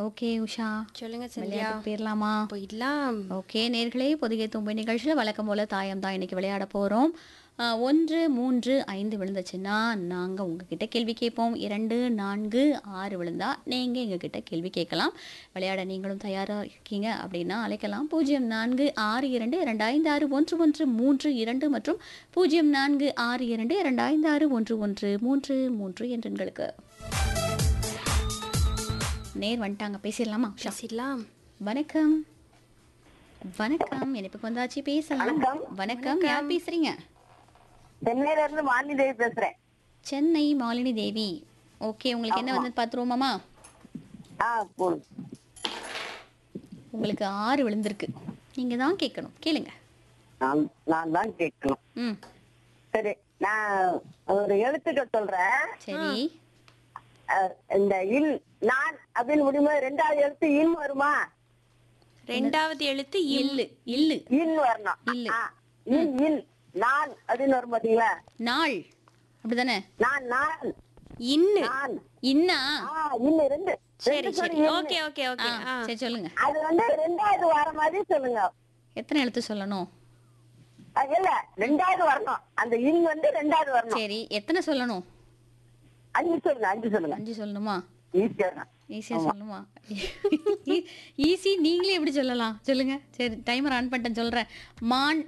Okay Usha சொல்லுங்க சந்தியா விளையாட்டு போயிடலாமா போயிடலாம் ஓகே நேர்களே பொதிகை தும்பை நிகழ்ச்சியில் வழக்கம் போல தாயம் தான் இன்னைக்கு விளையாட போகிறோம் ஒன்று மூன்று ஐந்து விழுந்துச்சுன்னா நாங்கள் உங்ககிட்ட கேள்வி கேட்போம் இரண்டு நான்கு ஆறு விழுந்தா நீங்கள் எங்ககிட்ட கேள்வி கேட்கலாம் விளையாட நீங்களும் தயாராக இருக்கீங்க அப்படின்னா அழைக்கலாம் பூஜ்ஜியம் நான்கு ஆறு இரண்டு இரண்டு ஐந்து ஆறு ஒன்று ஒன்று மூன்று இரண்டு மற்றும் பூஜ்ஜியம் நான்கு ஆறு இரண்டு இரண்டு ஐந்து ஆறு ஒன்று ஒன்று மூன்று மூன்று என்ற எண்களுக்கு நேர் வந்துட்டாங்க பேசிடலாமா உஷா பேசிடலாம் வணக்கம் வணக்கம் எனக்கு வந்தாச்சு பேசலாம் வணக்கம் யார் பேசுறீங்க சென்னையில இருந்து மாலினி தேவி பேசுறேன் சென்னை மாலினி தேவி ஓகே உங்களுக்கு என்ன வந்து பார்த்துருவோமாமா ஆ போடு உங்களுக்கு ஆறு விழுந்திருக்கு நீங்க தான் கேட்கணும் கேளுங்க நான் நான் தான் கேட்கணும் ம் சரி நான் ஒரு எழுத்துக்கள் சொல்றேன் சரி அஹ், இந்த இல் நான் அப்படின்னு முடியுமா ரெண்டாவது எழுத்து இன் வருமா ரெண்டாவது எழுத்து இல் இல்லு இல்லு இன் வரணும் இல்லு. ஆ, இன் இன் நான் அப்படின்னு வரும் பாத்தீங்களா நாள் அப்படிதானே நான் நான் இன்னு நான் இன்னா ஆ இன்னு ரெண்டு சரி ரெண்டு சரி சொல்லி இன்னு. ஓகே ஓகே ஆ, ஓகே ஆ சரி சொல்லுங்க அது வந்து ரெண்டாவது வர மாதிரி சொல்லுங்க எத்தனை எழுத்து சொல்லணும் அஹ், இல்ல ரெண்டாவது வரணும் அந்த இன் வந்து ரெண்டாவது வரணும் சரி எத்தனை சொல்லணும் அஞ்சு சொல்லுங்க அஞ்சு சொல்லுங்க அஞ்சு சொல்லணுமா ஈஸியா தான் ஈஸியா சொல்லணுமா ஈஸி நீங்களே எப்படி சொல்லலாம் சொல்லுங்க சரி டைமர் ஆன் பண்ணிட்டேன் சொல்றேன் மான்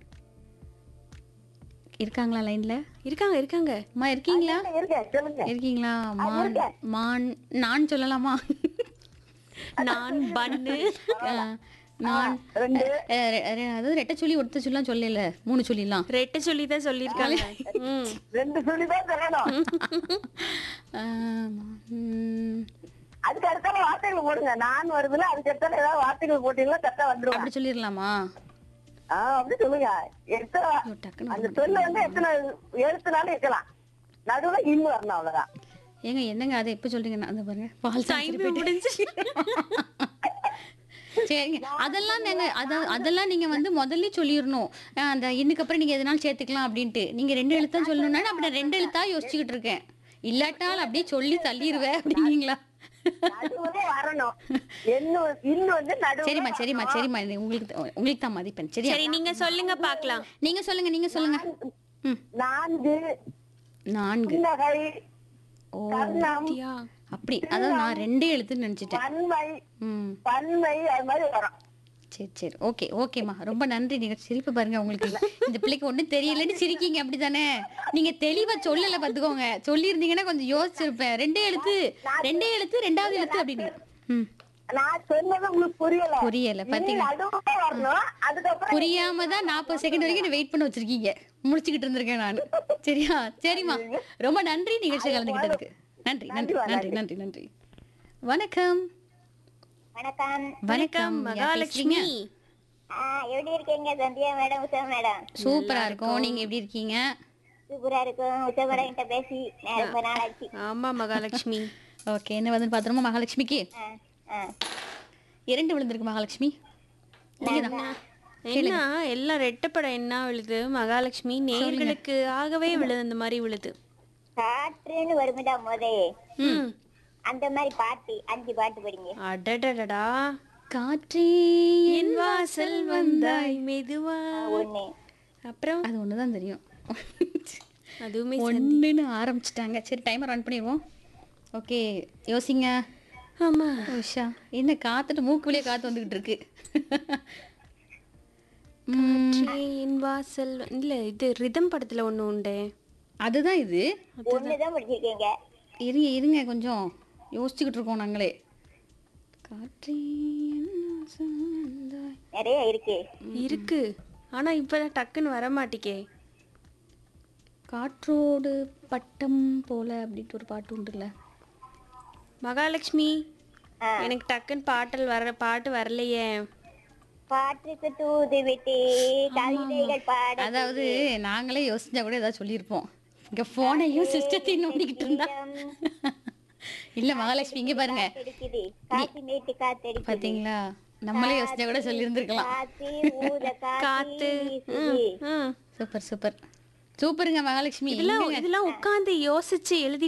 இருக்காங்களா லைன்ல இருக்காங்க இருக்காங்க அம்மா இருக்கீங்களா இருக்கேன் சொல்லுங்க இருக்கீங்களா மான் மான் நான் சொல்லலாமா நான் பண்ணு அஹ், நான் ரெண்டு அஹ், ரெ- ரெ- அதாவது ரெட்டை சொல்லி ஒருத்த சொல்லலாம் சொல்லல மூணு சொல்லிடலாம் ரெட்டை சொல்லி தான் சொல்லியிருக்காங்க ம் ரெண்டு சொல்லி தான் சொல்லணும் அஹ், ம், அதுக்கு அடுத்தால வார்த்தைகள் போடுங்க நான் வருதுல அதுக்கு அடுத்தால ஏதாவது வார்த்தைகள் போட்டீங்களா கரெக்டா வந்துருவாங்க அப்படி சொல்லிடலாமா ஆஹ் அப்படி சொல்லுங்க எத்தனை ஐயோ, டக்குன்னு அந்த சொல்லு வந்து எத்தனை எழுத்துனாலும் இருக்கலாம் நடுவுல இன்னும் வரணும் அவ்வளவுதான் ஏங்க என்னங்க அதை எப்போ சொல்றீங்க நான் அதை பாருங்க பால் டைம் முடிஞ்சு சரிங்க அதெல்லாம் நாங்க அத அதெல்லாம் நீங்க வந்து முதல்ல சொல்லிடணும் அஹ் அந்த இன்னுக்கு அப்புறம் நீங்க எதனாலும் சேர்த்துக்கலாம் அப்படின்ட்டு நீங்க ரெண்டு எழுத்தா சொல்லணும்னா நான் அப்படி ரெண்டு எழுத்தா யோசிச்சுக்கிட்டு இருக்கேன் இல்லாட்டால் அப்படியே சொல்லி தள்ளிடுவேன் அப்படிங்களா நடுவுல வரணும் இன்னும் இன்னும் வந்து நடுவுல சரிம்மா சரிம்மா சரிம்மா இது உங்களுக்கு த- உங்களுக்கு தான் மதிப்பெண் சரியா சரி நீங்க சொல்லுங்க பார்க்கலாம் நீங்க சொல்லுங்க நீங்க சொல்லுங்க ம் நான்கு நான்கு புன்னகை ஓ கர்ணம் யா அப்படி அதாவது நான் ரெண்டே எழுத்துன்னு நினைச்சிட்டேன் பன்மை ம் பன்மை அது மாதிரி வரும் சரி சரி ஓகே ஓகேம்மா ரொம்ப நன்றி நீங்க சிரிப்பு பாருங்க உங்களுக்கு இந்த பிள்ளைக்கு ஒண்ணும் தெரியலன்னு சிரிக்கீங்க அப்படிதானே நீங்க தெளிவா சொல்லல பாத்துக்கோங்க சொல்லியிருந்தீங்கன்னா கொஞ்சம் யோசிச்சிருப்பேன் ரெண்டே எழுத்து ரெண்டே எழுத்து ரெண்டாவது எழுத்து அப்படின்னு ம் நான் சொன்னது உங்களுக்கு புரியல புரியல பாத்தீங்களா நடுவுல வரணும் அதுக்கப்புறம் புரியாம தான் நாற்பது செகண்ட் வரைக்கும் வெயிட் பண்ண வச்சிருக்கீங்க முடிச்சுக்கிட்டு இருந்திருக்கேன் நான் சரியா சரிம்மா ரொம்ப நன்றி நிகழ்ச்சி கலந்துக்கிட்டதுக்கு நன்றி நன்றி நன்றி நன்றி நன்றி வணக்கம் வணக்கம் வணக்கம் யார் மகாலட்சுமி பேசுறீங்க? ஆ, எப்படி இருக்கீங்க சந்தியா மேடம் உஷா மேடம் சூப்பரா இருக்கும் நீங்க எப்படி இருக்கீங்க சூப்பரா இருக்கும் உஷா மேடம் கிட்ட பேசி நான் ரொம்ப நாள் ஆச்சு ஆமா மகாலட்சுமி ஓகே என்ன வந்து பாத்திரமா மகாலட்சுமிக்கு ஆ, ஆ. இரண்டு விழுந்திருக்கு மகாலட்சுமி என்ன எல்லாம் ரெட்டப்படம் என்ன விழுது மகாலட்சுமி நேர்களுக்கு ஆகவே விழுது அந்த மாதிரி விழுது காற்றுன்னு வருமிடா மோதே ம் அந்த மாதிரி பாட்டு அஞ்சு பாட்டு படிங்க அடடடடா காற்றே என் வாசல் வந்தாய் மெதுவா ஒண்ணு அப்புறம் அது ஒண்ணுதான் தெரியும் அதுவுமே ஒண்ணுன்னு ஆரம்பிச்சிட்டாங்க சரி டைமர் ரன் பண்ணிடுவோம் ஓகே யோசிங்க ஆமா உஷா என்ன காத்துட்டு மூக்கு வழியா காத்து வந்துகிட்டு இருக்கு ம், காற்றே என் வாசல் வ- இல்ல இது ரிதம் படத்துல ஒண்ணு உண்டு அதுதான் இது ஒண்ணுதான் படிச்சிருக்கீங்க இருங்க இருங்க கொஞ்சம் யோசிச்சுக்கிட்டு இருக்கோம் நாங்களே காற்றே என் வாசல் வந்தாய். நிறைய இருக்கு இருக்கு ஆனா இப்பதான் டக்குன்னு வர மாட்டிக்கே காற்றோடு பட்டம் போல அப்படின்ட்டு ஒரு பாட்டு உண்டுல்ல மகாலட்சுமி ஆ. எனக்கு டக்குன்னு பாட்டல் வர பாட்டு வரலையே காற்றுக்கு தூது விட்டு கவிதைகள் பாட அதாவது நாங்களே யோசிச்சா கூட ஏதாவது சொல்லியிருப்போம் இங்க போனையும் சிஸ்டத்தையும் நோண்டிக்கிட்டு இருந்தா இல்ல மகாலட்சுமி இங்க பாருங்க அடிக்குது காத்து நீட்டு காத்தடிக்குது பாத்தீங்களா நம்மளே யோசிச்சா கூட சொல்லி இருந்திருக்கலாம் காத்து ஊத காத்து காத்து வீசுது. ம். சூப்பர் சூப்பர் சூப்பருங்க மகாலட்சுமி இதெல்லாம் இதெல்லாம் உட்கார்ந்து யோசிச்சு எழுதி